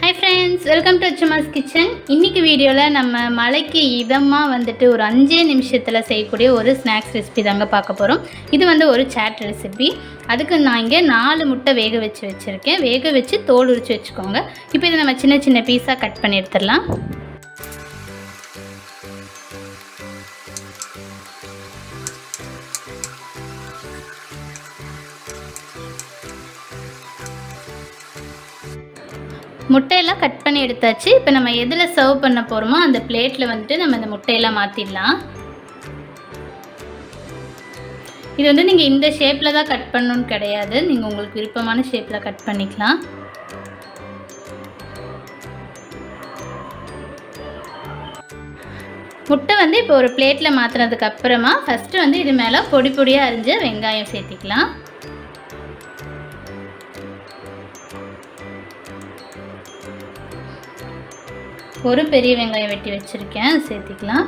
hi friends welcome to Achamma's kitchen இன்னைக்கு வீடியோவில் நம்ம மலைக்கு இதமாக வந்துட்டு ஒரு அஞ்சே நிமிஷத்தில் செய்யக்கூடிய ஒரு ஸ்நாக்ஸ் ரெசிபி தாங்க பார்க்க போகிறோம் இது வந்து ஒரு சாட் ரெசிபி அதுக்கு நான் இங்கே நாலு முட்டை வேக வச்சு வச்சுருக்கேன் வேக வச்சு தோல் உரிச்சு வச்சுக்கோங்க இப்போ இதை நம்ம சின்ன சின்ன பீஸாக கட் பண்ணி எடுத்துடலாம் முட்டையெல்லாம் கட் பண்ணி எடுத்தாச்சு இப்போ நம்ம எதில் சர்வ் பண்ண போகிறோமோ அந்த பிளேட்டில் வந்துட்டு நம்ம இந்த முட்டையெல்லாம் மாற்றிடலாம் இது வந்து நீங்கள் இந்த ஷேப்பில் தான் கட் பண்ணணும்னு கிடையாது நீங்கள் உங்களுக்கு விருப்பமான ஷேப்பில் கட் பண்ணிக்கலாம் முட்டை வந்து இப்போ ஒரு பிளேட்டில் மாற்றினதுக்கு அப்புறமா ஃபஸ்ட்டு வந்து இது மேலே பொடி பொடியாக அரிஞ்ச வெங்காயம் சேர்த்திக்கலாம் ஒரு பெரிய வெங்காயம் வெட்டி வச்சுருக்கேன் சேர்த்திக்கலாம்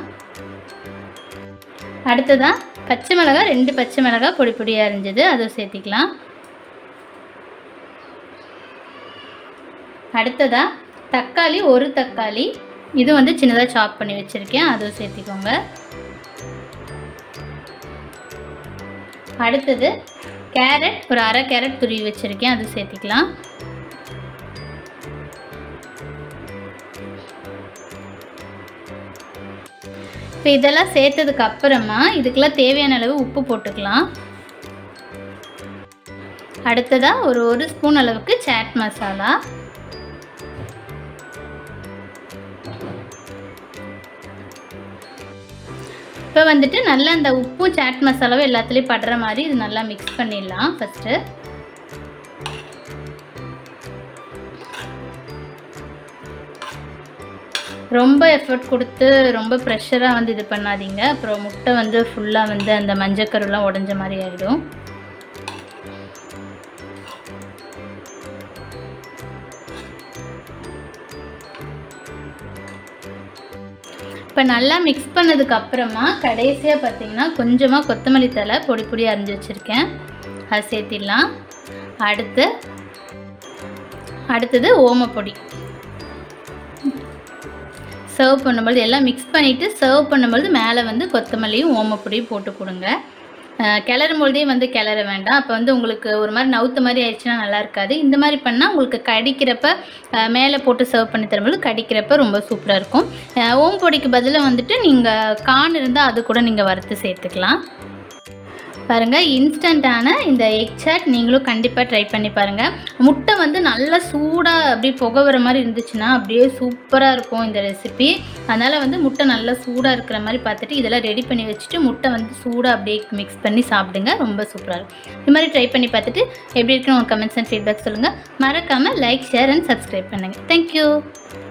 அடுத்ததாக பச்சை மிளகாய் ரெண்டு பச்சை மிளகாய் பொடி பொடியாக அரிஞ்சது அதை சேர்த்திக்கலாம் அடுத்ததாக தக்காளி ஒரு தக்காளி இது வந்து சின்னதாக சாப் பண்ணி வச்சுருக்கேன் அதுவும் சேர்த்திக்கோங்க அடுத்தது கேரட் ஒரு அரை கேரட் துருவி வச்சுருக்கேன் அது சேர்த்திக்கலாம் இப்போ இதெல்லாம் சேர்த்ததுக்கு அப்புறமா இதுக்கெல்லாம் தேவையான அளவு உப்பு போட்டுக்கலாம் அடுத்ததாக ஒரு ஒரு ஸ்பூன் அளவுக்கு சாட் மசாலா இப்போ வந்துட்டு நல்லா அந்த உப்பும் சாட் மசாலாவும் எல்லாத்துலேயும் படுற மாதிரி இது நல்லா மிக்ஸ் பண்ணிடலாம் ஃபஸ்ட்டு ரொம்ப எஃபர்ட் கொடுத்து ரொம்ப ப்ரெஷராக வந்து இது பண்ணாதீங்க அப்புறம் முட்டை வந்து ஃபுல்லாக வந்து அந்த மஞ்சக்கருலாம் உடஞ்ச மாதிரி ஆகிடும் இப்போ நல்லா மிக்ஸ் பண்ணதுக்கு அப்புறமா கடைசியாக பார்த்தீங்கன்னா கொஞ்சமாக கொத்தமல்லி தலை பொடி பொடி அரிஞ்சு வச்சுருக்கேன் அதை சேர்த்திடலாம் அடுத்து அடுத்தது ஓமப்பொடி சர்வ் பண்ணும்போது எல்லாம் மிக்ஸ் பண்ணிவிட்டு சர்வ் பண்ணும்போது மேலே வந்து கொத்தமல்லியும் ஓமப்பொடியும் போட்டு கொடுங்க கிளறும் பொழுதே வந்து கிளற வேண்டாம் அப்போ வந்து உங்களுக்கு ஒரு மாதிரி நவுத்த மாதிரி ஆயிடுச்சுன்னா நல்லா இருக்காது இந்த மாதிரி பண்ணால் உங்களுக்கு கடிக்கிறப்ப மேலே போட்டு சர்வ் பண்ணி தரும்போது கடிக்கிறப்ப ரொம்ப சூப்பராக இருக்கும் ஓம் பொடிக்கு பதிலாக வந்துட்டு நீங்கள் கான் இருந்தால் அது கூட நீங்கள் வறுத்து சேர்த்துக்கலாம் பாருங்கள் இன்ஸ்டண்ட்டான இந்த எக் சாட் நீங்களும் கண்டிப்பாக ட்ரை பண்ணி பாருங்கள் முட்டை வந்து நல்லா சூடாக அப்படியே புகை வர மாதிரி இருந்துச்சுன்னா அப்படியே சூப்பராக இருக்கும் இந்த ரெசிபி அதனால் வந்து முட்டை நல்லா சூடாக இருக்கிற மாதிரி பார்த்துட்டு இதெல்லாம் ரெடி பண்ணி வச்சுட்டு முட்டை வந்து சூடாக அப்படியே மிக்ஸ் பண்ணி சாப்பிடுங்க ரொம்ப சூப்பராக இருக்கும் இது மாதிரி ட்ரை பண்ணி பார்த்துட்டு எப்படி இருக்குன்னு உங்கள் கமெண்ட்ஸ் அண்ட் ஃபீட்பேக் சொல்லுங்கள் மறக்காமல் லைக் ஷேர் அண்ட் சப்ஸ்கிரைப் பண்ணுங்கள் தேங்க்யூ